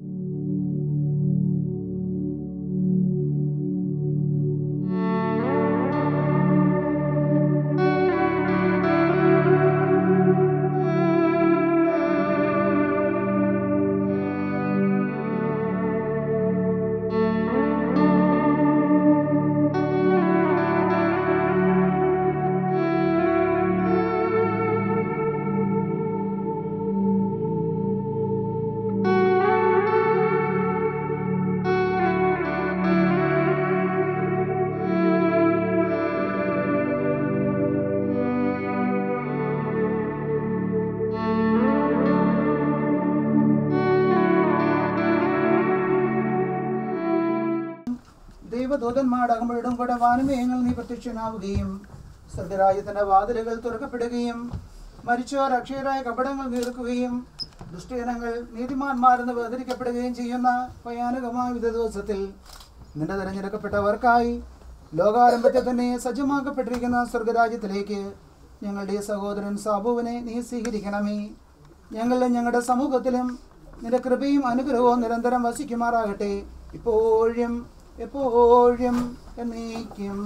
ദൈവദൂതന്മാരുടെ അകമ്പഴും കൂടെ വാനുമേയങ്ങൾ നീ പ്രത്യക്ഷനാവുകയും സ്വർഗരാജ്യത്തിന്റെ വാതിലുകൾ തുറക്കപ്പെടുകയും മരിച്ചവർ അക്ഷയരായ കപടങ്ങൾ നീർക്കുകയും ദുഷ്ടജനങ്ങൾ നീതിമാന്മാരെന്ന് വേദനിക്കപ്പെടുകയും ചെയ്യുന്ന ഭയാനകമായ വിധ ദിവസത്തിൽ നിന്റെ തിരഞ്ഞെടുക്കപ്പെട്ടവർക്കായി ലോകാരംഭത്തെ തന്നെ സജ്ജമാക്കപ്പെട്ടിരിക്കുന്ന സ്വർഗരാജ്യത്തിലേക്ക് ഞങ്ങളുടെ സഹോദരൻ സാബുവിനെ നീ സ്വീകരിക്കണമേ ഞങ്ങളിലും ഞങ്ങളുടെ സമൂഹത്തിലും നിന്റെ കൃപയും അനുഗ്രഹവും നിരന്തരം വസിക്കുമാറാകട്ടെ ഇപ്പോഴും എപ്പോഴും എന്നേക്കും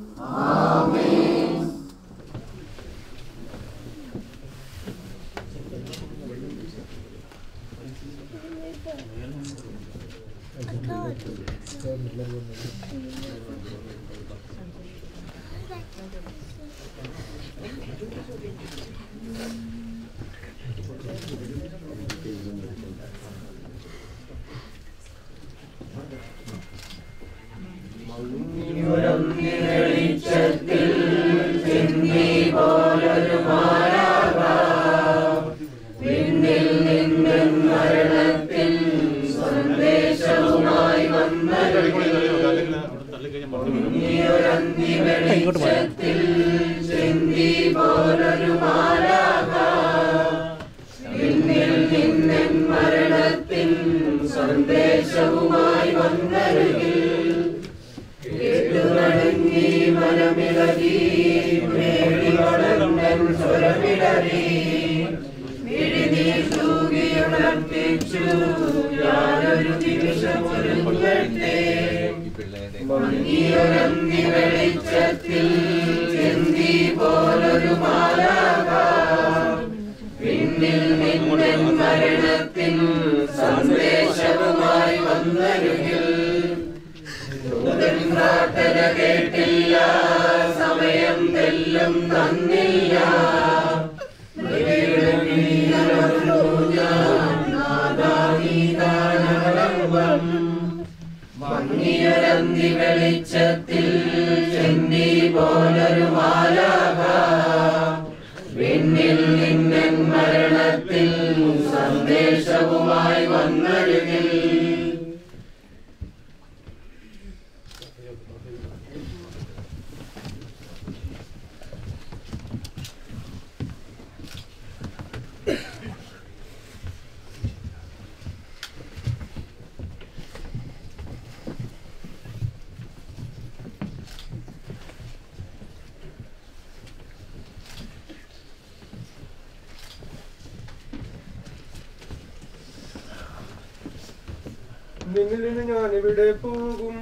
നിന്നിൽ നിന്ന് ഞാൻ എവിടെ പോകും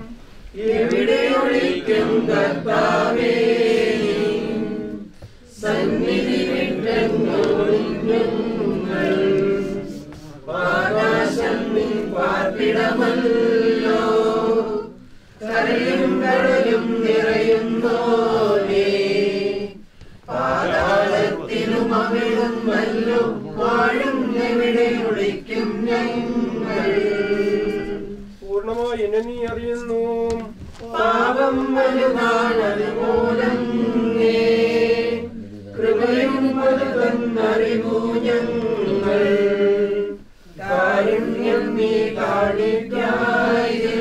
എവിടെ ഒളിക്കും കർത്താവേ സന്നിധി വിട്ടെങ്ങോടിഞ്ഞുങ്ങൾ ആകാശം നിൻ പാർപ്പിടമല്ലോ കരയും കടലും നിറയുന്നോരേ പാതാളത്തിലും അവിടും വല്ലോ വാഴും എവിടെ ഒളിക്കും ഞങ്ങൾ പൂർണ്ണമായി എന്നെ നീ അറിയുന്നു പാപം വലുതാണ് മൂലം നീ. കൃപയും വലുതെന്നറിവു ഞങ്ങൾ കാരുണ്യം നീ കാണിക്കായി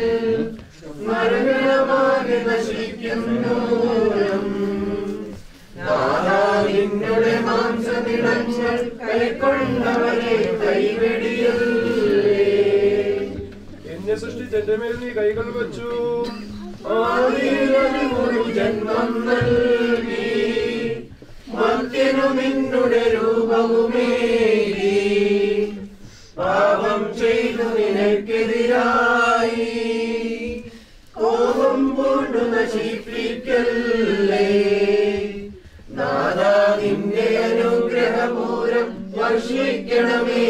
മരണമാകെ നശിക്കുന്നൂരം നാഥാ നിന്നുടെ മാംസനിടങ്ങൾ കൈക്കൊണ്ടവരെ കൈവെടിയല്ലേ എന്നെ സൃഷ്ടിച്ച എന്റെ മേൽ നീ കൈകൾ വെച്ചു ആദിയിലൊരു ജന്മം നൽകി മർത്യനു നിന്നുടെ രൂപവുമേകി പാപം ചെയ്തു വർഷിക്കണമേ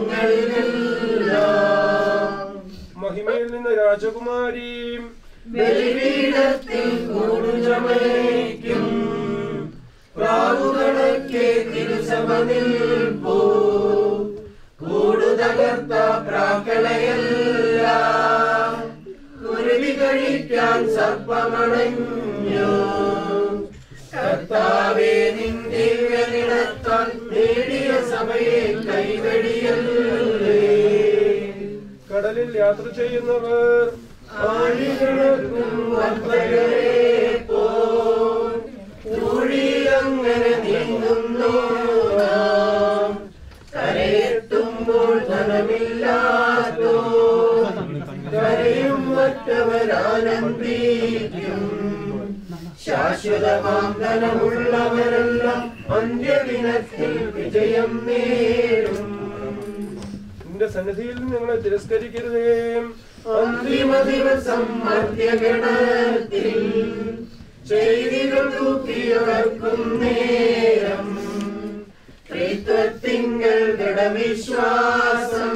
ഞങ്ങളിലെല്ലാം മഹിമയിൽ നിന്ന് രാജകുമാരിയും ബലിപീഠത്തിൽ കൂടുചമയ്ക്കും പ്രാവുകളൊക്കെ തിരുസഭ നിൽപ്പോ കൂടു തകർത്ത പ്രാക്കളയല്ല കുരുവി കഴിക്കാൻ സർപ്പമണഞ്ഞു കർത്താവേ നിന്റെ വിടത്താൽ നേടിയ സഭയെ കൈവടിയല്ലേ കടലിൽ യാത്ര ചെയ്യുന്നവർ ആഴികൾക്കും വർദ്ധകളെ പോൽ ഊഴിയങ്ങനെ നീങ്ങുന്നു നാം. കരയെത്തുമ്പോൾ ധനമില്ലാത്തോ കരയും മറ്റവരാനന്ദിക്കും ശാശ്വതമാം ധനമുള്ളവരെല്ലാം അന്ത്യദിനത്തിൽ വിജയം നേടും നിന്റെ സന്നിധിയിൽ നിന്ന് ഞങ്ങളെ തിരസ്കരിക്കരുതേ അന്തിമ ദിവസം മധ്യഗണത്തിൽ ചെയ്തികൾ തൂക്കിയുറക്കും നേരം ത്രിത്വത്തിങ്കൽ ദൃഢവിശ്വാസം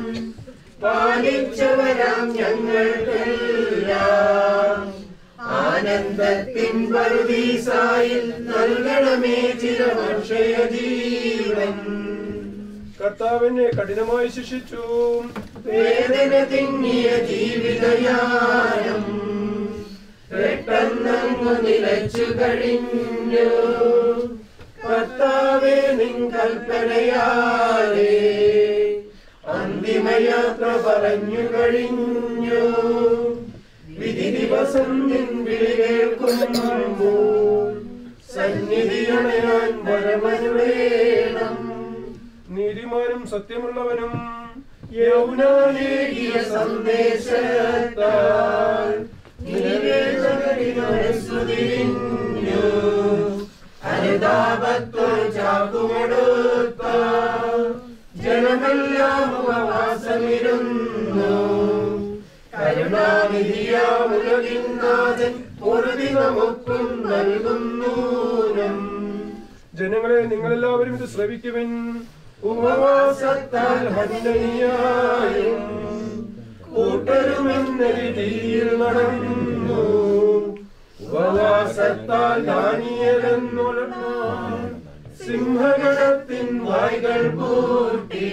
പാലിച്ചവരാം ഞങ്ങൾക്കെല്ലാം ആനന്ദത്തിൻ പറുദീസായിൽ നൽകണമേ ചിരമക്ഷയ ജീവൻ കർത്താവിനെ കഠിനമായി ശിക്ഷിച്ചു വേദന തിങ്ങിയ ജീവിതയാനം പെട്ടെന്നങ്ങു നിലച്ചു കഴിഞ്ഞു കർത്താവേ നിൻ കൽപ്പനയാലേ അന്തിമയാത്ര പറഞ്ഞു കഴിഞ്ഞു വിധി ദിവസം നിൻ വിളി കേൾക്കുമ്പോൾ സന്നിധിയണയാൻ വരമരുളേണം നീതിമാനും സത്യമുള്ളവനും യൗനാനേകിയ സന്ദേശത്താൽ നിവേദകരിനു അനുതാപത്തോൾ ചാക്കുമെടുത്ത ജനമെല്ലാം ഉപവാസമിരുന്നു കരുണാനിധിയാമുലകിന്നാഥൻ പൊറുതി നമുക്കും നൽകുന്നൂനം ജനങ്ങളെ നിങ്ങളെല്ലാവരും ഇത് ശ്രവിക്കുവിൻ ഉപവാസത്താൽ ഹന്നനിയായും കൂട്ടരുമെന്ന രീതിയിൽ നടന്നു ഉപവാസത്താൽ ദാനിയലെന്നുള്ള സിംഹഗണത്തിൻ വായ്കൾ പൂട്ടി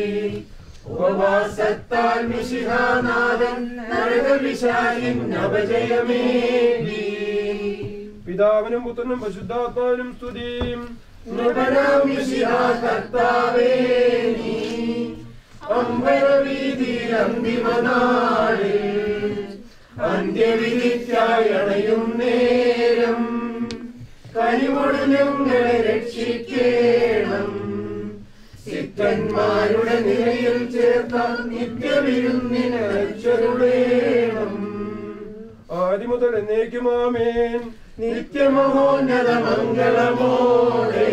ഉപവാസത്താൽ മിശിഹാനാഥൻ നരകവിശാലിൻ അപജയമേകി പിതാവിനും പുത്രനും പരിശുദ്ധാത്മാവിനും സ്തുതിയും നൃപനാം മിശിഹാ കർത്താവേ നീ അമ്പരവീതിയിൽ അന്തിമനാളിൽ അന്ത്യവിധിക്കായി അണയും നേരം കനിവോട് ഞങ്ങളെ രക്ഷിക്കേണം സിദ്ധന്മാരുടെ നിലയിൽ ചേർത്ത നിത്യവിരുന്നിന് രക്ഷരുടേണം ആദ്യം മുതൽ എന്നേക്കുമാമേൻ നിത്യമഹോന്നത മംഗളമോടെ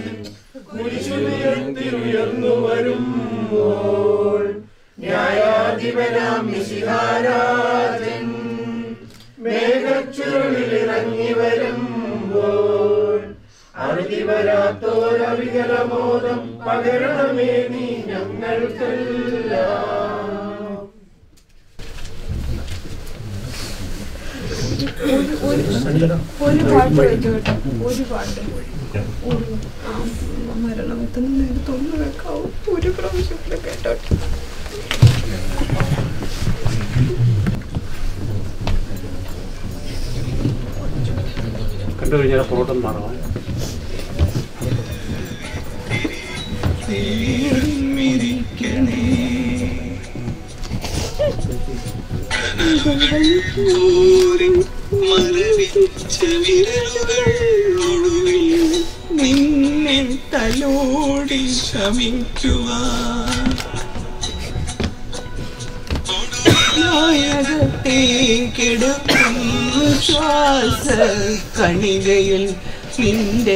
കുരിശുയർത്തിരുയർന്നു വരുമ്പോൾ ന്യായാധിപനാം മിശിഹാരാജൻ മേഘച്ചുരുളിൽ ഇറങ്ങി വരുമ്പോൾ അറുതി വരാത്തോരവികലബോധം പകരണമേ നീ ഞങ്ങൾക്കെല്ലാം ഒരു പാട്ട് വെച്ചു കേട്ടോ ഒരു പാട്ട് ഒരു ആ, മരണത്തിന് നേരത്തൊന്ന് വെക്കാവൂ ഒരു പ്രാവശ്യം കൂടെ കേട്ടോട്ടെ കണ്ടു കഴിഞ്ഞാൽ ഫോട്ടോ മാറണം നിന്നെ തലോടി ശമിക്കുവാൻ കിടക്കുന്നു ശ്വാസ കണികയിൽ നിന്റെ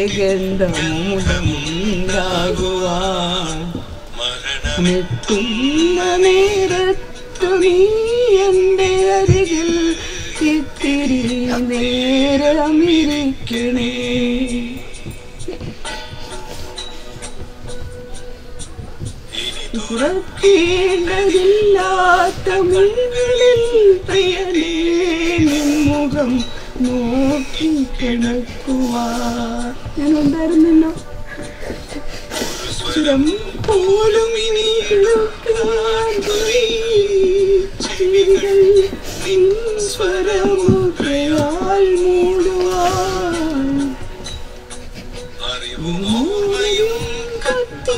ഗന്ധമുടമുണ്ടാകുവാൻ മരണമെത്തുന്ന നേരത്തു നീ എൻ്റെ അരികിൽ ഇത്തിരി നേരമിരിക്കണേ തുറക്കേണ്ടതില്ലാത്ത മുകളിൽ പ്രിയനേ നിൻ മുഖം നോക്കി കിടക്കുവാ ഞാൻ ഉണ്ടായിരുന്നല്ലോ ചുരം പോലും ഇനി കേൾക്കാൻ ചെവികൾ നിൻ സ്വരമുഖയാൽ മൂടുവാൻ അറിവുമോയും കത്തും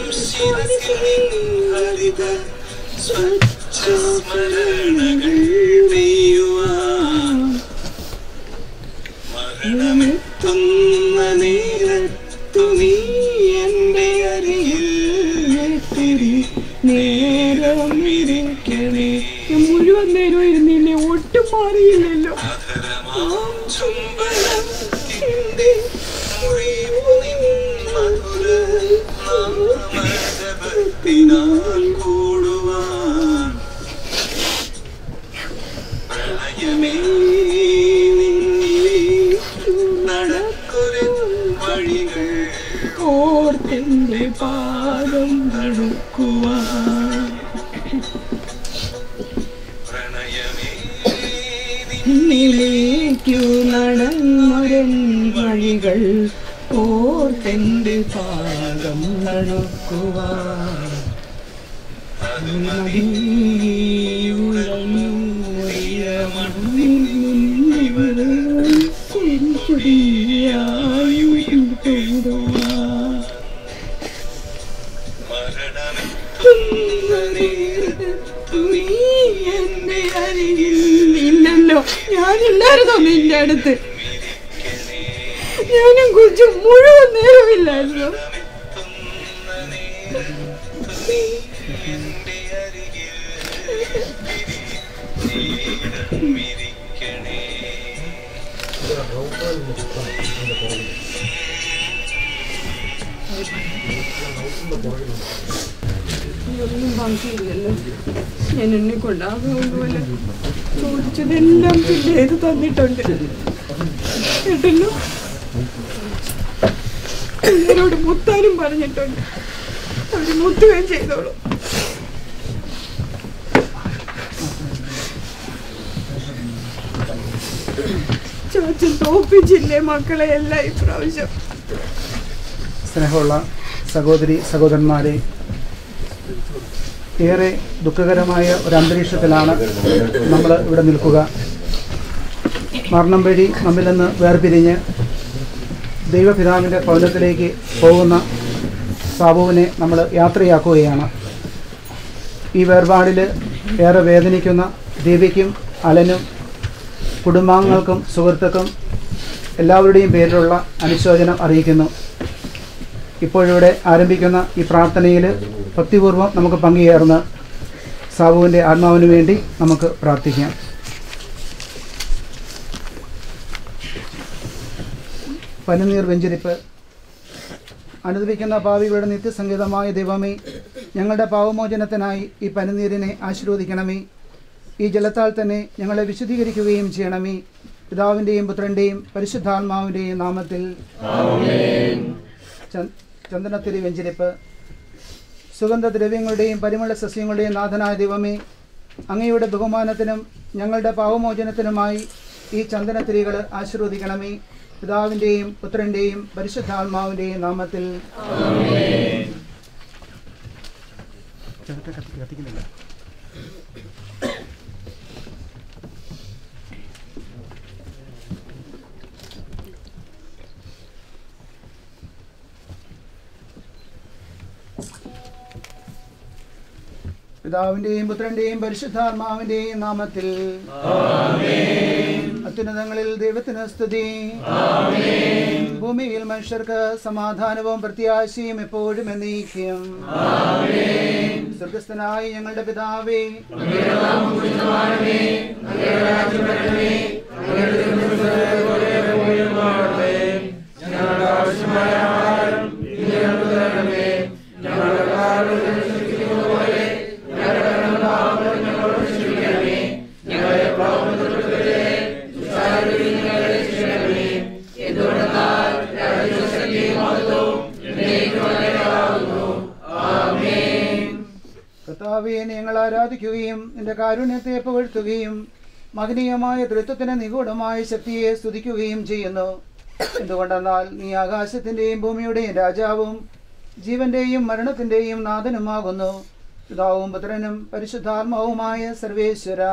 ഹരിത സ്വച്ഛസ്മരണകൾ നെയ്യുവാൻ മരണമെത്തുന്ന നേരത്തു നീ എൻ്റെ അരികിൽ എത്തിരി നേരം ഇരിക്കണേ ഞാൻ മുഴുവൻ നേരം ഇരുന്നില്ലേ ഒട്ടും മാറിയില്ലല്ലോ ആം ചുംബനം ചിന്തി മുറിവു നിൻ മധുര നാമജപത്തിനാൽ കൂടുവാൻ പ്രണയമേ നിന്നിലേക്കു നടക്കൊരു വഴികൾ ഓർത്തെന്റെ പാദം നടക്കുവാൻ പ്രണയമേ നിന്നിലേക്കു നടന്നൊരൻ വഴികൾ ഓർത്തെന്റെ പാദം നടക്കുവാൻ ഇല്ലല്ലോ ഞാനില്ലായിരുന്നോ നിന്റെ അടുത്ത് ഞാനും കുറിച്ച് മുഴുവൻ നേരമില്ലായിരുന്നു ഒന്നും ബാക്കിയില്ലല്ലോ ഞാൻ എന്നെ കൊണ്ടാകുന്നതുപോലെ ചോദിച്ചതെല്ലാം പിന്നെ ചെയ്ത് തന്നിട്ടുണ്ട് കേട്ടല്ലോ പിള്ളേരോട് മുത്താനും പറഞ്ഞിട്ടുണ്ട് അവര് മുത്തുകയും ചെയ്തോളൂ ചാച്ചൻ തോപ്പിച്ചില്ലേ മക്കളെ എല്ലാം ഇപ്രാവശ്യം സ്നേഹമുള്ള സഹോദരി സഹോദരന്മാരെ ഏറെ ദുഃഖകരമായ ഒരു അന്തരീക്ഷത്തിലാണ് നമ്മൾ ഇവിടെ നിൽക്കുക മരണം വഴി നമ്മിൽ നിന്ന് വേർപിരിഞ്ഞ് ദൈവപിതാവിൻ്റെ ഭവനത്തിലേക്ക് പോകുന്ന സാബുവിനെ നമ്മൾ യാത്രയാക്കുകയാണ് ഈ വേർപാടിൽ ഏറെ വേദനിക്കുന്ന ദേവിക്കും അലനും കുടുംബാംഗങ്ങൾക്കും സുഹൃത്തുക്കളും എല്ലാവരുടെയും പേരിലുള്ള അനുശോചനം അറിയിക്കുന്നു ഇപ്പോഴിവിടെ ആരംഭിക്കുന്ന ഈ പ്രാർത്ഥനയിൽ ഭക്തിപൂർവ്വം നമുക്ക് പങ്കുചേർന്ന് സാബുവിൻ്റെ ആത്മാവിന് വേണ്ടി നമുക്ക് പ്രാർത്ഥിക്കാം പനിനീർ വെഞ്ചരിപ്പ് അനുദപിക്കുന്ന പാവികളുടെ നിത്യസംഗീതമായ ദൈവമേ ഞങ്ങളുടെ പാവമോചനത്തിനായി ഈ പനിനീരിനെ ആശീർവദിക്കണമേ ഈ ജലത്താൽ തന്നെ ഞങ്ങളെ വിശുദ്ധീകരിക്കുകയും ചെയ്യണമേ പിതാവിൻ്റെയും പുത്രൻ്റെയും പരിശുദ്ധാത്മാവിൻ്റെയും നാമത്തിൽ ച- ചന്ദനത്തിരി വെഞ്ചരിപ്പ് സുഗന്ധദ്രവ്യങ്ങളുടെയും പരിമള സസ്യങ്ങളുടെയും നാഥനായ ദൈവമേ അങ്ങയുടെ ബഹുമാനത്തിനും ഞങ്ങളുടെ പാവമോചനത്തിനുമായി ഈ ചന്ദനത്തിരികൾ ആശീർവദിക്കണമേ പിതാവിൻ്റെയും പുത്രൻ്റെയും പരിശുദ്ധാത്മാവിൻ്റെയും നാമത്തിൽ ചിലർക്ക് കത്തി- കത്തിക്കുന്നില്ല പിതാവിന്റെയും പുത്രന്റെയും പരിശുദ്ധാത്മാവിന്റെയും നാമത്തിൽ അത്യുന്നതങ്ങളിൽ ദൈവത്തിന് സ്തുതി ഭൂമിയിൽ മനുഷ്യർക്ക് സമാധാനവും പ്രത്യാശയും എപ്പോഴും എന്നീക്കും സ്വർഗസ്ഥനായി ഞങ്ങളുടെ പിതാവേ കർത്താവെ ഞങ്ങൾ ആരാധിക്കുകയും നിന്റെ കാരുണ്യത്തെ പുകഴ്ത്തുകയും മഹനീയമായ തൃത്വത്തിന് നിഗൂഢമായ ശക്തിയെ സ്തുതിക്കുകയും ചെയ്യുന്നു എന്തുകൊണ്ടെന്നാൽ നീ ആകാശത്തിന്റെയും ഭൂമിയുടെയും രാജാവും ജീവന്റെയും മരണത്തിന്റെയും നാഥനുമാകുന്നു പിതാവും പുത്രനും പരിശുദ്ധാത്മാവുമായ സർവേശ്വര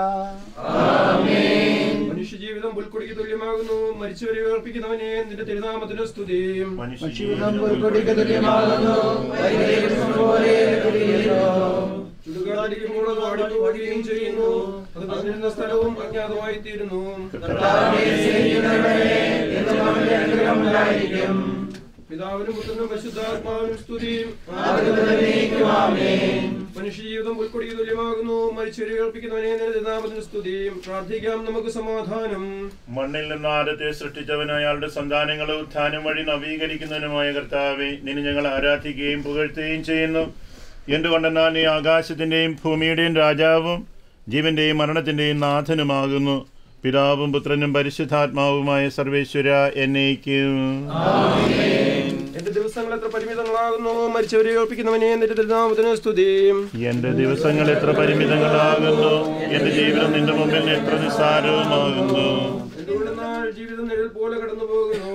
മനുഷ്യജീവിതം പുൽക്കൊടിക്ക് തുല്യമാകുന്നു മരിച്ചവരെ ഉയർപ്പിക്കുന്നവനെ നിന്റെ തിരുനാമത്തിന് സ്തുതി ജീവിതം പുൽക്കൊടിക്ക് തുല്യമാകുന്നു പരിഹരിക്കുന്നത് പോലെ കുടിയേറുന്നു. ചുടുകാടിരിക്കുമ്പോൾ അത് വാടിപ്പോവുകയും ചെയ്യുന്നു അത് പറഞ്ഞിരുന്ന സ്ഥലവും അജ്ഞാതമായി തീരുന്നു പിതാവിനും പുത്രനും പരിശുദ്ധാത്മാവിനും സ്തുതി മനുഷ്യജീവിതം പുൽക്കൊടിക്ക് തുല്യമാകുന്നു മരിച്ചവരെ ഉയർപ്പിക്കുന്നവനെ നിന്റെ തിരുനാമത്തിന് സ്തുതി പ്രാർത്ഥിക്കാം നമുക്ക് സമാധാനം മണ്ണിൽ നിന്ന് ആരത്തെ സൃഷ്ടിച്ചവൻ അയാളുടെ സന്താനങ്ങളെ ഉത്ഥാനം വഴി നവീകരിക്കുന്നതിനുമായ കർത്താവെ നിന്നെ ഞങ്ങൾ ആരാധിക്കുകയും പുകഴ്ത്തുകയും ചെയ്യുന്നു എന്തുകൊണ്ടെന്നാൽ നീ ആകാശത്തിന്റെയും ഭൂമിയുടെയും രാജാവും ജീവന്റെയും മരണത്തിന്റെയും നാഥനുമാകുന്നു പിതാവും പുത്രനും പരിശുദ്ധാത്മാവുമായ സർവേശ്വര എന്നേക്കും എന്റെ ദിവസങ്ങൾ എത്ര പരിമിതങ്ങളാകുന്നു മരിച്ചവരെ ഉയർപ്പിക്കുന്നവനെ നിന്റെ തിരുനാമത്തിന് സ്തുതി എന്റെ ദിവസങ്ങൾ എത്ര പരിമിതങ്ങളാകുന്നു എന്റെ ജീവിതം നിന്റെ മുമ്പിൽ എത്ര നിസ്സാരവുമാകുന്നു എന്തുകൊണ്ടെന്നാൽ ജീവിതം നിഴൽ പോലെ കടന്നു പോകുന്നു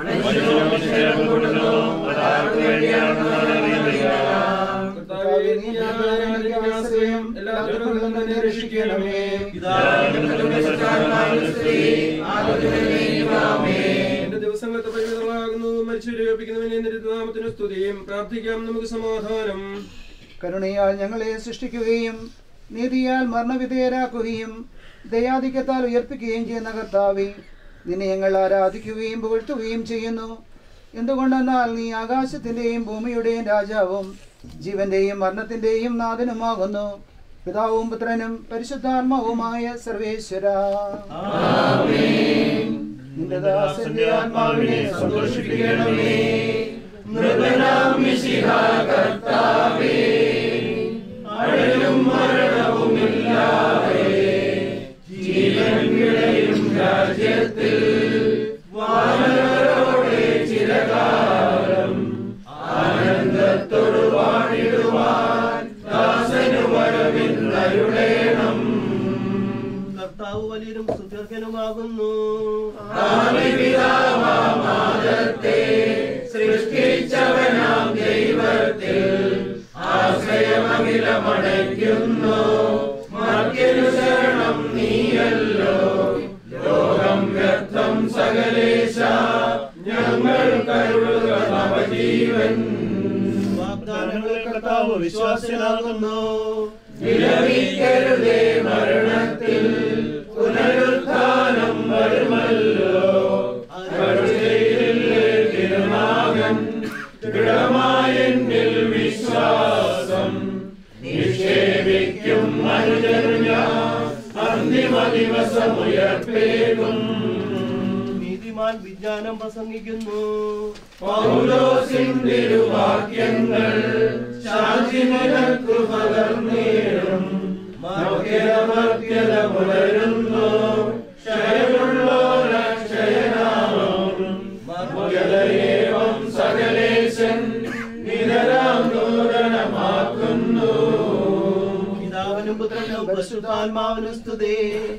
കർത്താവേ, നീ ആരാധനയ്ക്ക് ആശ്രയം, എല്ലാ ദുരിതങ്ങളും തന്നെ രക്ഷിക്കണമേ എന്റെ ദിവസങ്ങൾ എത്ര പരിമിതങ്ങളാകുന്നു മരിച്ചവരെ ഉയർപ്പിക്കുന്നവനെ നിന്റെ നാമത്തിന് സ്തുതിയും പ്രാർത്ഥിക്കാം നമുക്ക് സമാധാനം കരുണയാൽ ഞങ്ങളെ സൃഷ്ടിക്കുകയും നീതിയാൽ മരണവിധേയരാക്കുകയും ദയാധിക്യത്താൽ ഉയർപ്പിക്കുകയും ചെയ്യുന്ന കർത്താവെ നിന്നെ ഞങ്ങൾ ആരാധിക്കുകയും പുകഴ്ത്തുകയും ചെയ്യുന്നു എന്തുകൊണ്ടെന്നാൽ നീ ആകാശത്തിന്റെയും ഭൂമിയുടെയും രാജാവും ജീവന്റെയും മരണത്തിന്റെയും നാഥനുമാകുന്നു പിതാവും പുത്രനും പരിശുദ്ധാത്മാവുമായ സർവേശ്വര നിന്റെ ദാസന്റെ ആത്മാവിനെ സന്തോഷിപ്പിക്കണമേ കർത്താവ് വലിയരും സുദീർഘനുമാകുന്നു വാഗ്ദാനങ്ങളിൽ കർത്താവ് വിശ്വാസനാകുന്നു നീതിമാൻ വിജ്ഞാനം പ്രസംഗിക്കുന്നു പിതാവിനും പുത്രനും പരിശുദ്ധാത്മാവിനും സ്തുതി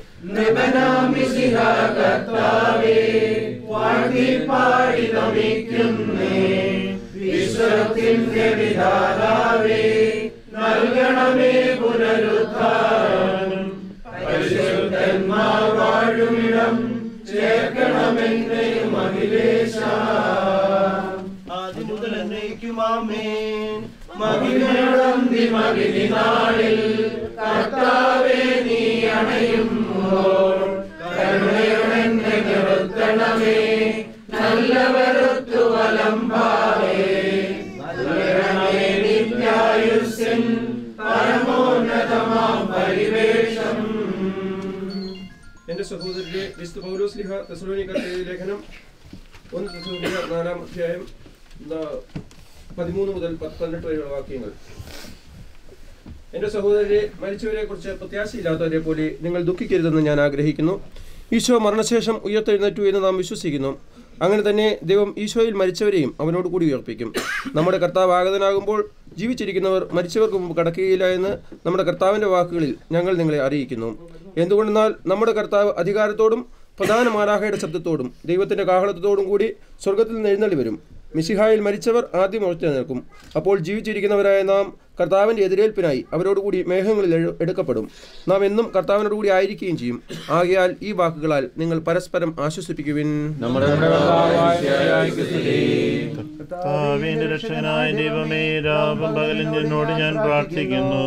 ആദ്യം മുതൽ എന്നേക്കുമാമേൻ മഹിമയടന്തി മകിഴി നാളിൽ കർത്താവേ നീ അണയുമ്പോൾ കരുണയോടെന്നെ നിർത്തണമേ നല്ലവരൊത്തു വലമ്പാവേ നല്ലവേ നിത്യായുസ്യൻ പരമോന്നതമാം പരിവേഷം എന്റെ സഹോദരരെ വിശുദ്ധ പൗലോസ്ലിഹ തെസലോനിക്കത്തെ ലേഖനം ഒന്ന് തെസലോനിക്ക നാലാം അധ്യായം ന- പതിമൂന്ന് മുതൽ പത്ത് പതിനെട്ട് വരെയുള്ള വാക്യങ്ങൾ എന്റെ സഹോദരരെ മരിച്ചവരെ കുറിച്ച് പ്രത്യാശയില്ലാത്തവരെ പോലെ നിങ്ങൾ ദുഃഖിക്കരുതെന്ന് ഞാൻ ആഗ്രഹിക്കുന്നു ഈശോ മരണശേഷം ഉയർത്തെഴുന്നേറ്റു എന്ന് നാം വിശ്വസിക്കുന്നു അങ്ങനെ തന്നെ ദൈവം ഈശോയിൽ മരിച്ചവരെയും അവനോട് കൂടി ഉയർപ്പിക്കും നമ്മുടെ കർത്താവ് ആഗതനാകുമ്പോൾ ജീവിച്ചിരിക്കുന്നവർ മരിച്ചവർക്ക് മുമ്പ് കടക്കുകയില്ല എന്ന് നമ്മുടെ കർത്താവിൻ്റെ വാക്കുകളിൽ ഞങ്ങൾ നിങ്ങളെ അറിയിക്കുന്നു എന്തുകൊണ്ടെന്നാൽ നമ്മുടെ കർത്താവ് അധികാരത്തോടും പ്രധാന മാലാഹയുടെ ശബ്ദത്തോടും ദൈവത്തിൻ്റെ കാഹളത്തോടും കൂടി സ്വർഗത്തിൽ നിന്ന് എഴുന്നള്ളി വരും മിശിഹായിൽ മരിച്ചവർ ആദ്യം ഉറച്ചു നിൽക്കും അപ്പോൾ ജീവിച്ചിരിക്കുന്നവരായ നാം കർത്താവിൻ്റെ എതിരേൽപ്പിനായി അവരോടുകൂടി മേഘങ്ങളിൽ എഴു- എടുക്കപ്പെടും നാം എന്നും കർത്താവിനോട് കൂടി ആയിരിക്കുകയും ചെയ്യും ആകയാൽ ഈ വാക്കുകളാൽ നിങ്ങൾ പരസ്പരം ആശ്വസിപ്പിക്കുവിൻ നമ്മുടെ കർത്താവായ മിശിഹായ്ക്ക് സ്തുതി. കർത്താവിന്റെ രക്ഷകനായ ദൈവമേ രാവും പകലും എന്നോട് ഞാൻ പ്രാർത്ഥിക്കുന്നു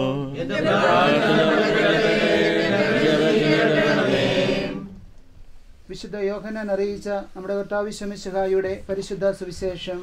വിശുദ്ധ യോഹനാൻ അറിയിച്ച നമ്മുടെ കർത്താവ് ശമിശഹായുടെ പരിശുദ്ധ സുവിശേഷം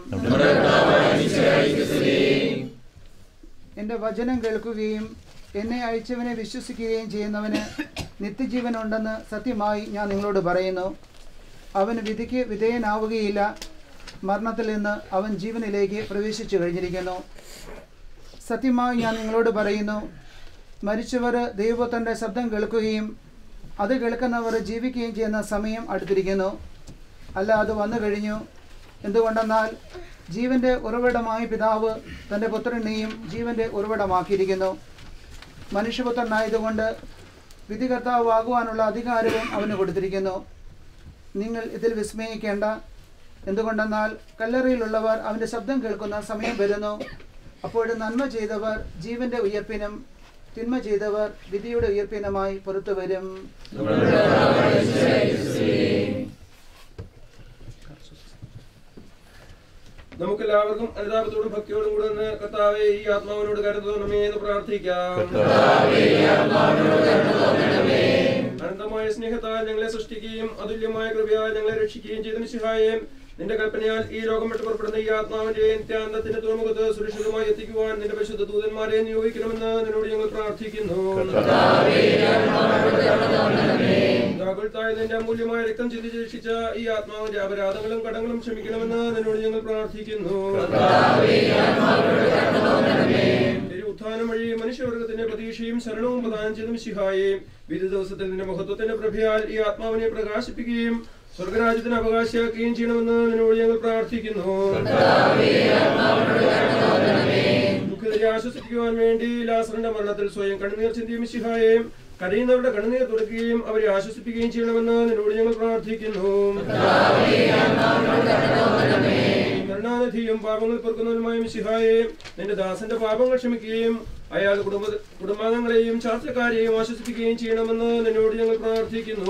എൻ്റെ വചനം കേൾക്കുകയും എന്നെ അയച്ചവനെ വിശ്വസിക്കുകയും ചെയ്യുന്നവന് നിത്യജീവനുണ്ടെന്ന് സത്യമായി ഞാൻ നിങ്ങളോട് പറയുന്നു അവൻ വിധിക്ക് വിധേയനാവുകയില്ല മരണത്തിൽ നിന്ന് അവൻ ജീവനിലേക്ക് പ്രവേശിച്ചു കഴിഞ്ഞിരിക്കുന്നു സത്യമായി ഞാൻ നിങ്ങളോട് പറയുന്നു മരിച്ചവർ ദൈവത്തിൻ്റെ ശബ്ദം കേൾക്കുകയും അത് കേൾക്കുന്നവർ ജീവിക്കുകയും ചെയ്യുന്ന സമയം അടുത്തിരിക്കുന്നു അല്ല അത് വന്നു കഴിഞ്ഞു എന്തുകൊണ്ടെന്നാൽ ജീവന്റെ ഉറവിടമായ പിതാവ് തൻ്റെ പുത്രനെയും ജീവന്റെ ഉറവിടമാക്കിയിരിക്കുന്നു മനുഷ്യപുത്രനായതുകൊണ്ട് വിധികർത്താവാകുവാനുള്ള അധികാരവും അവന് കൊടുത്തിരിക്കുന്നു നിങ്ങൾ ഇതിൽ വിസ്മയിക്കേണ്ട എന്തുകൊണ്ടെന്നാൽ കല്ലറയിലുള്ളവർ അവൻ്റെ ശബ്ദം കേൾക്കുന്ന സമയം വരുന്നു അപ്പോൾ നന്മ ചെയ്തവർ ജീവന്റെ ഉയർപ്പിനും തിന്മ ചെയ്തവർ വിധിയുടെ ഉയർപ്പിനുമായി പുറത്തു വരും നമുക്കെല്ലാവർക്കും അനുതാപത്തോടും ഭക്തിയോടും കൂടെ നിന്ന് കർത്താവെ ഈ ആത്മാവിനോട് കരുതണമേ എന്ന് പ്രാർത്ഥിക്കാം അനന്തമായ സ്നേഹത്താൽ ഞങ്ങളെ സൃഷ്ടിക്കുകയും അതുല്യമായ കൃപയാൽ ഞങ്ങളെ രക്ഷിക്കുകയും ചെയ്ത മിശിഹായെ നിന്റെ കൽപ്പനയാൽ ഈ ലോകം വിട്ട് പുറപ്പെടുന്ന ഈ ആത്മാവിന്റെ നിത്യാന്തത്തിന്റെ തുറമുഖത്ത് സുരക്ഷിതമായി എത്തിക്കുവാൻ നിന്റെ പരിശുദ്ധ ദൂതന്മാരെ നിയോഗിക്കണമെന്ന് നിന്നോട് ഞങ്ങൾ പ്രാർത്ഥിക്കുന്നു ദാഗുൽത്തായ നിന്റെ അമൂല്യമായ രക്തം ചിന്തി രക്ഷിച്ച ഈ ആത്മാവിന്റെ അപരാധങ്ങളും കടങ്ങളും ക്ഷമിക്കണമെന്ന് നിന്നോട് ഞങ്ങൾ പ്രാർത്ഥിക്കുന്നു തിരു ഉത്ഥാനം വഴി മനുഷ്യവർഗത്തിന്റെ പ്രതീക്ഷയും ശരണവും പ്രദാനം ചെയ്ത മിശിഹായെ വിധി ദിവസത്തിൽ നിന്റെ മഹത്വത്തിന്റെ പ്രഭയാൽ ഈ ആത്മാവിനെ പ്രകാശിപ്പിക്കുകയും സ്വർഗരാജ്യത്തിന് അവകാശിയാക്കുകയും ചെയ്യണമെന്ന് നിന്നോട് ഞങ്ങൾ പ്രാർത്ഥിക്കുന്നു ദുഃഖിതരെ ആശ്വസിപ്പിക്കുവാൻ വേണ്ടി ലാസറിന്റെ മരണത്തിൽ സ്വയം കണ്ണുനീർ ചിന്തിയ മിശിഹായെ കരയുന്നവരുടെ കണ്ണുനീർ തുടക്കുകയും അവരെ ആശ്വസിപ്പിക്കുകയും ചെയ്യണമെന്ന് നിന്നോട് ഞങ്ങൾ പ്രാർത്ഥിക്കുന്നു കരുണാനിധിയും പാപങ്ങൾ പൊറുക്കുന്നവനുമായ മിശിഹായെ നിന്റെ ദാസന്റെ പാപങ്ങൾ ക്ഷമിക്കുകയും അയാൾ കുടുംബ കുടുംബാംഗങ്ങളെയും ശാസ്ത്രക്കാരെയും ആശ്വസിപ്പിക്കുകയും ചെയ്യണമെന്ന് നിന്നോട് ഞങ്ങൾ പ്രാർത്ഥിക്കുന്നു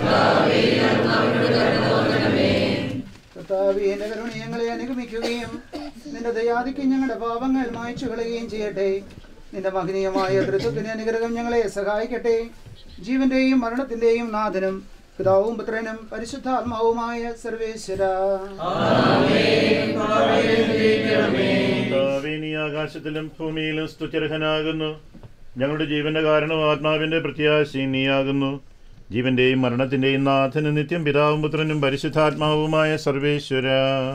കർത്താവേ എന്റെ കരുണ ഞങ്ങളെ അനുഗമിക്കുകയും നിന്റെ ദയാദിക്ക് ഞങ്ങളുടെ പാപങ്ങൾ മായ്ച്ചു കളയുകയും ചെയ്യട്ടെ നിന്റെ മഹനീയമായ തൃത്വത്തിന്റെ അനുഗ്രഹം ഞങ്ങളെ സഹായിക്കട്ടെ ജീവന്റെയും മരണത്തിന്റെയും നാഥനും പിതാവും പുത്രനും പരിശുദ്ധാത്മാവുമായ സർവേശ്വര കർത്താവേ, നീ ആകാശത്തിലും ഭൂമിയിലും സ്തുത്യർഹനാകുന്നു ഞങ്ങളുടെ ജീവന്റെ കാരണം ആത്മാവിന്റെ പ്രത്യാശയും നീയാകുന്നു ജീവന്റെയും മരണത്തിന്റെയും നാഥനും നിത്യം പിതാവും പുത്രനും പരിശുദ്ധാത്മാവുമായ സർവേശ്വര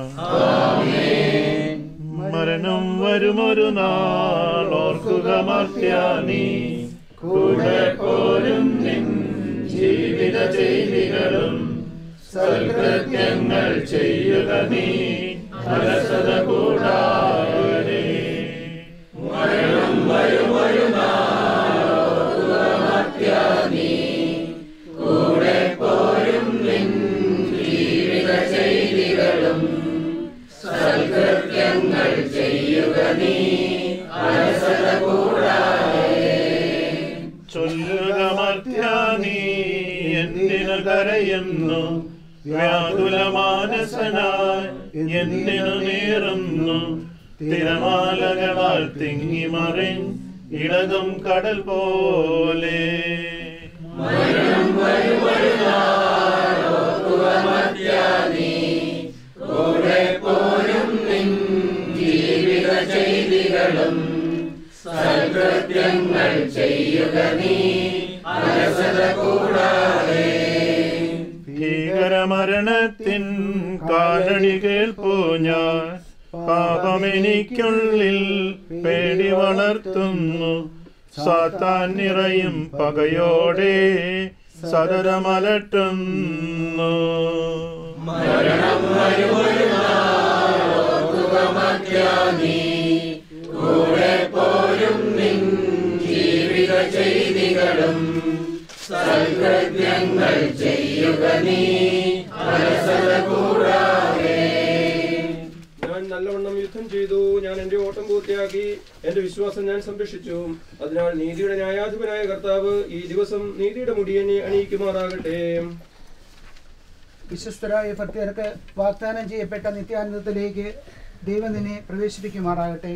മരണം വരുമൊരു നാൾ ഓർക്കുക മർത്യാനി കൂടെ പോരും നിൻ ജീവിത ചെയ്തികളും സൽകൃത്യങ്ങൾ ചെയ്യുക നീ അലസത കൂടാതെ മരണം വരുമൊരു നാൾ ഓർക്കുക മർത്യാനി കൂടെ പോരും നിൻ ജീവിത ചെയ്തികളും സൽകൃത്യങ്ങൾ ചെയ്യുക നീ അലസത കൂടാതെ ചൊല്ലുക മർത്യാനി എന്തിനു കരയുന്നു വ്യാകുല മാനസനായി എന്തിനു നീറുന്നു തിരമാലകളാൽ തിങ്ങിമറി ഇളകും കടൽ പോലെ കൂടെ പോരും നിൻ ജീവിത ചെയ്തികളും സൽകൃത്യങ്ങൾ ചെയ്യുക നീ അലസത കൂടാതെ ഭീകരമരണത്തിൻ കാലടി കേൾപ്പൂ ഞാൻ പാപമെനിക്കുള്ളിൽ പേടി വളർത്തുന്നു സാത്താൻ നിറയും പകയോടെ സദരമലട്ടുന്നു ഞാൻ നല്ലവണ്ണം യുദ്ധം ചെയ്തു ഞാൻ എന്റെ ഓട്ടം പൂർത്തിയാക്കി എന്റെ വിശ്വാസം ഞാൻ സംരക്ഷിച്ചു അതിനാൽ നീതിയുടെ ന്യായാധിപനായ കർത്താവ് ഈ ദിവസം നീതിയുടെ മുടിയനെ അണിയിക്കുമാറാകട്ടെ വിശ്വസ്തരായ ഭക്തർക്ക് വാഗ്ദാനം ചെയ്യപ്പെട്ട നിത്യാനന്ദത്തിലേക്ക് ദൈവം നിന്നെ പ്രവേശിപ്പിക്കുമാറാകട്ടെ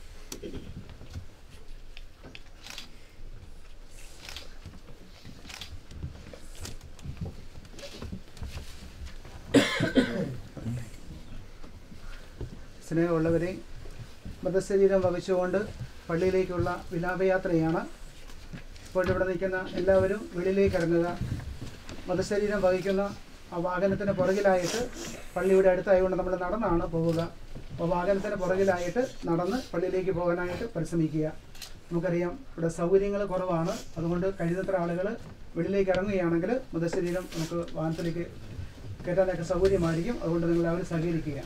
സ്നേഹമുള്ളവരെ മൃതശരീരം വഹിച്ചുകൊണ്ട് പള്ളിയിലേക്കുള്ള വിലാപയാത്രയാണ് ഇപ്പോൾ ഇവിടെ നിൽക്കുന്ന എല്ലാവരും വെളിയിലേക്ക് ഇറങ്ങുക മൃതശരീരം വഹിക്കുന്ന ആ വാഹനത്തിന് പുറകിലായിട്ട് പള്ളിയുടെ അടുത്തായതുകൊണ്ട് നമ്മൾ നടന്നാണ് പോവുക അപ്പോൾ വാഹനത്തിന് പുറകിലായിട്ട് നടന്ന് പള്ളിയിലേക്ക് പോകാനായിട്ട് പരിശ്രമിക്കുക നമുക്കറിയാം ഇവിടെ സൗകര്യങ്ങൾ കുറവാണ് അതുകൊണ്ട് കഴിയുന്നത്ര ആളുകൾ വെളിയിലേക്ക് ഇറങ്ങുകയാണെങ്കിൽ മൃതശരീരം നമുക്ക് വാഹനത്തിലേക്ക് കയറ്റാനൊക്കെ സൗകര്യമായിരിക്കും അതുകൊണ്ട് നിങ്ങൾ അവർ സഹകരിക്കുക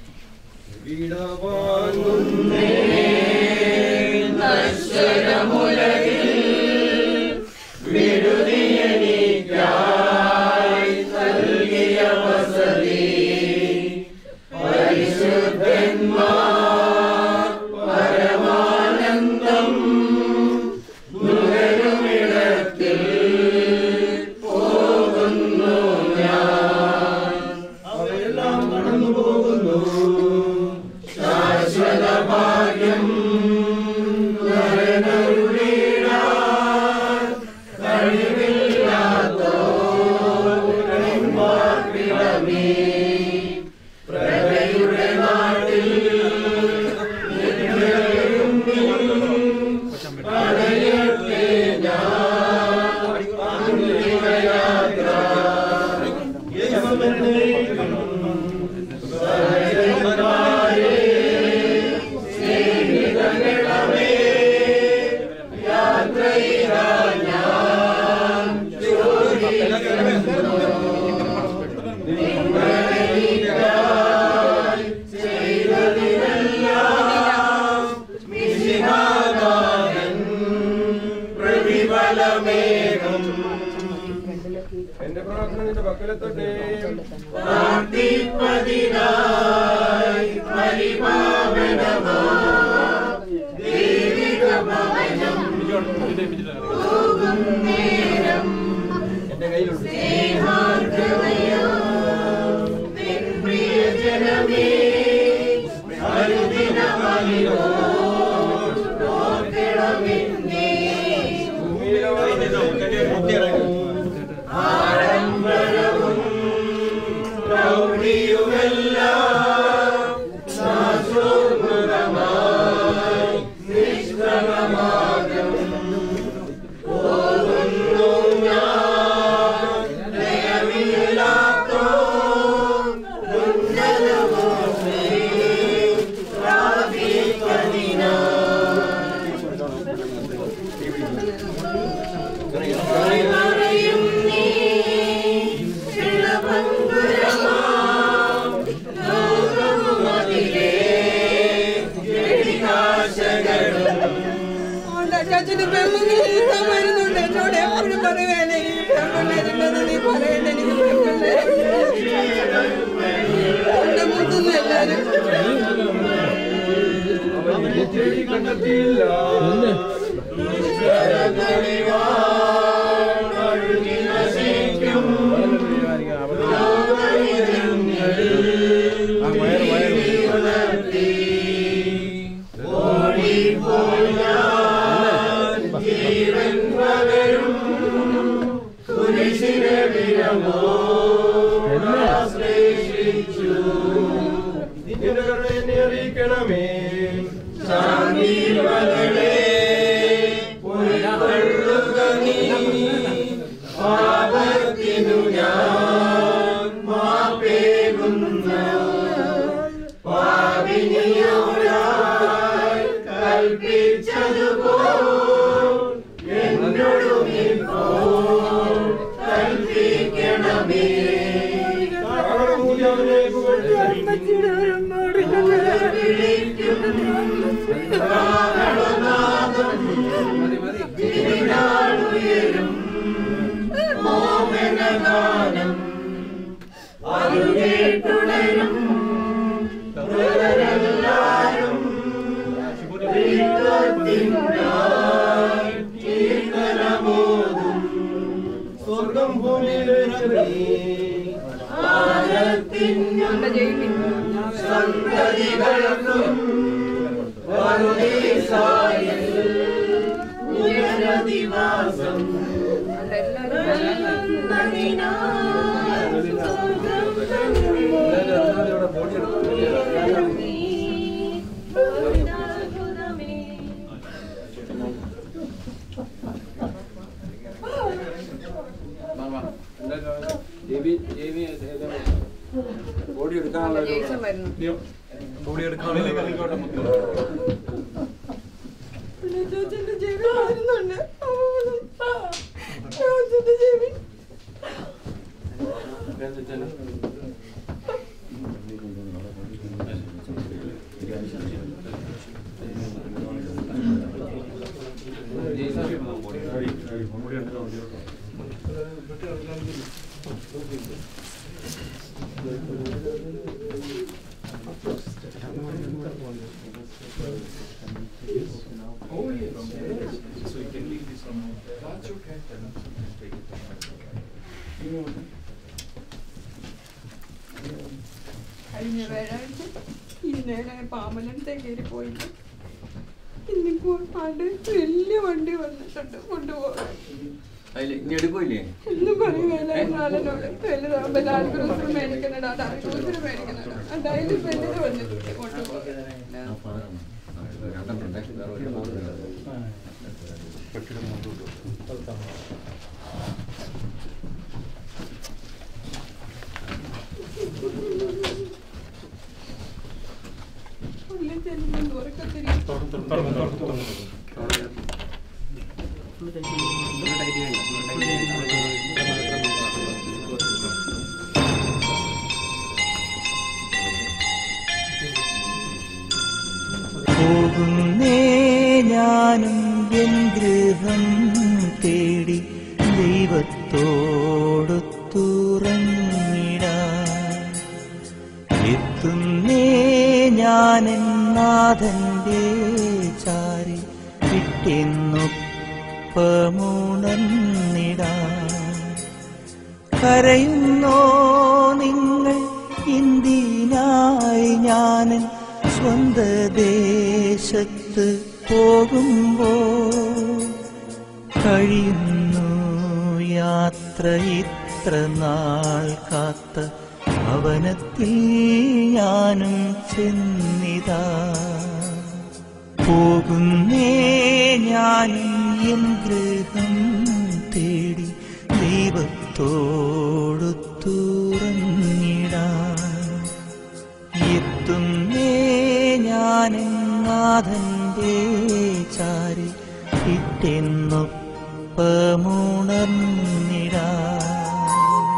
എന്റെ പ്രാർത്ഥന നിന്റെ പക്കലെത്തട്ടെ എന്റെ കയ്യിലുണ്ട് ഭൂമിയിലെ ചാച്ചന് പെമ്പിള്ളേരിക്കാൻ വരുന്നുണ്ട് എന്നോട് എപ്പോഴും പറയുവേനെ എനിക്ക് പെമ്പിള്ളേരുണ്ടെന്ന് നീ പറയണ്ട എനിക്ക് പെമ്പിള്ളേരുണ്ട് എന്റെ മുത്തുന്ന എല്ലാരും ചെടി കണ്ടെത്തിയില്ല നിന്റെ കരുണ എന്നെ അറിയിക്കണമേ ബോഡി എടുക്കാനുള്ള ബോഡി എടുക്കാനുള്ള ജോജന്റെ ചെവി വരുന്നുണ്ട് ജോജന്റെ ചെവി കഴിഞ്ഞ വ്യാഴാഴ്ച ഇന്നലെ പാമ്പനടുത്തേ കയറി പോയിട്ട് ഇന്നിപ്പോ ആണ്ട് വലിയ വണ്ടി വന്നിട്ടുണ്ട് കൊണ്ടുപോകാൻ ഇനി എടുക്കൂലേ ഒന്നും പറയുകയില്ല നാളനോട് വലുതാകുമ്പോ ലാൽ ക്രൂസർ മേടിക്കണടാ ലാൽ ക്രൂസർ മേടിക്കണടാ അതായത് വലുത് വന്നിട്ടുണ്ട് കൊണ്ടുപോകാൻ കണ്ടിട്ടുണ്ടേ വേറെ ഒരു ഉള്ളിൽ ചെല്ലുമ്പോൾ തുറക്കത്തില്ല പോകുന്നേ ഞാനും എൻ ഗൃഹം തേടി ദൈവത്തോടു തുറന്നിടാൻ എത്തുന്നേ ഞാനെൻ നാഥന്റെ ചാരി വിട്ടെന്നൊപ്പമുണർന്നിടാൻ കരയുന്നോ നിങ്ങൾ ഇന്ത്യനായി ഞാനൻ സ്വന്ത ദേശത്ത് പോകുമ്പോ കഴിയുന്നു യാത്ര ഇത്ര നാൾ കാത്ത ഭവനത്തിൽ ഞാനും ചെന്നിതാ പോകുന്നേ ഞാനും എൻ ഗൃഹം തേടി ദൈവത്തോടു തുറന്നിടാൻ എത്തുന്നേ ഞാനും നാഥന്റെ ചാരി ഇട്ടെന്നൊപ്പമുണർന്നിടാൻ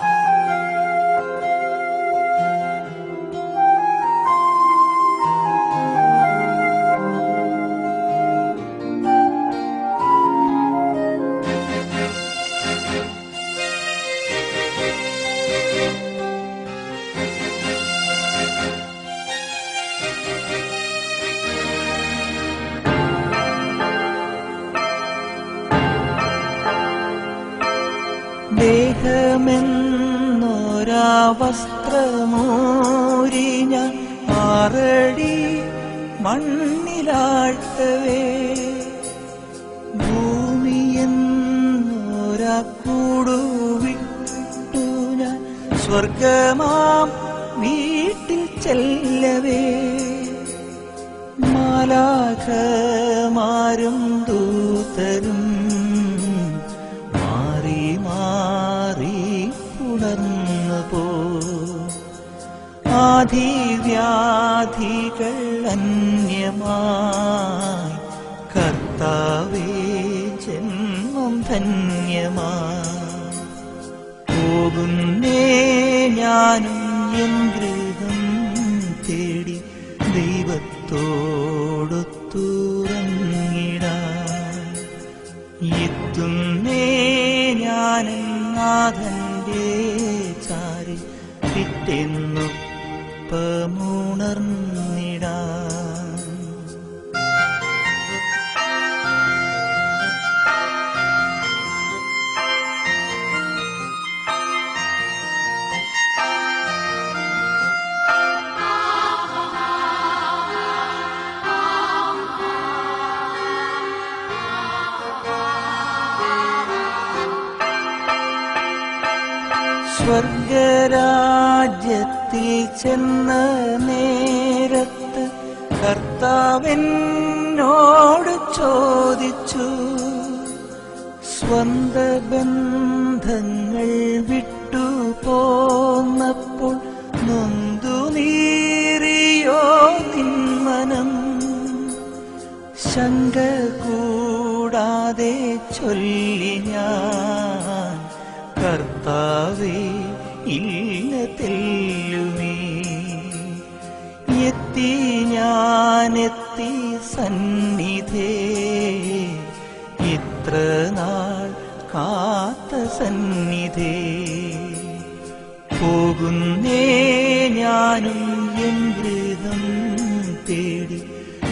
ദേഹമെന്നൊരാ വസ്ത്രമൂരി ഞാൻ ആറടി മണ്ണിലാഴ്ത്തവേ ഭൂമിയെന്നൊരാ കൂടുവിട്ടു ഞാൻ സ്വർഗമാം വീട്ടിൽ ചെല്ലവേ മാലാഖമാരും ദൂതരും മാറി മാറി ഉണർന്നു പോ ആധിവ്യാധികൾ അന്യമായി കർത്താവേ ജന്മം ധന്യമായി പോകുന്നേ ഞാനും എൻ ഗൃഹം തേടി ദൈവത്തോടു തുറങ്ങിടാൻ എത്തുന്നേ ഞാനും നാഥന്റെ ചാരി പിറ്റെന്നൊപ്പമുണർന്നിടാൻ സ്വർഗരാജ്യത്തിൽ ചെന്ന നേരത്ത് കർത്താവെന്നോട് ചോദിച്ചു സ്വന്ത ബന്ധങ്ങൾ വിട്ടു പോന്നപ്പോൾ നൊന്തു നീറിയോ നിന്മനം ശങ്ക കൂടാതെ ചൊല്ലി ഞാൻ കർത്താവേ ഇല്ല തെല്ലുമേ എത്തി ഞാനെത്തി സന്നിധേ ഇത്ര നാൾ കാത്ത സന്നിധേ പോകുന്നേ ഞാനും എൻ ഗൃഹം തേടി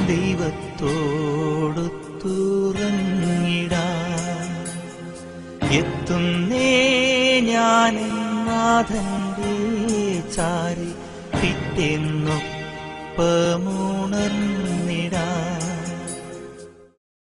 ദൈവത്തോടൊത്തുറങ്ങിടാം എത്തുന്നേ ഞാൻ നാഥന്റെ ചാരി പിറ്റെന്നൊപ്പമുണർന്നിടാം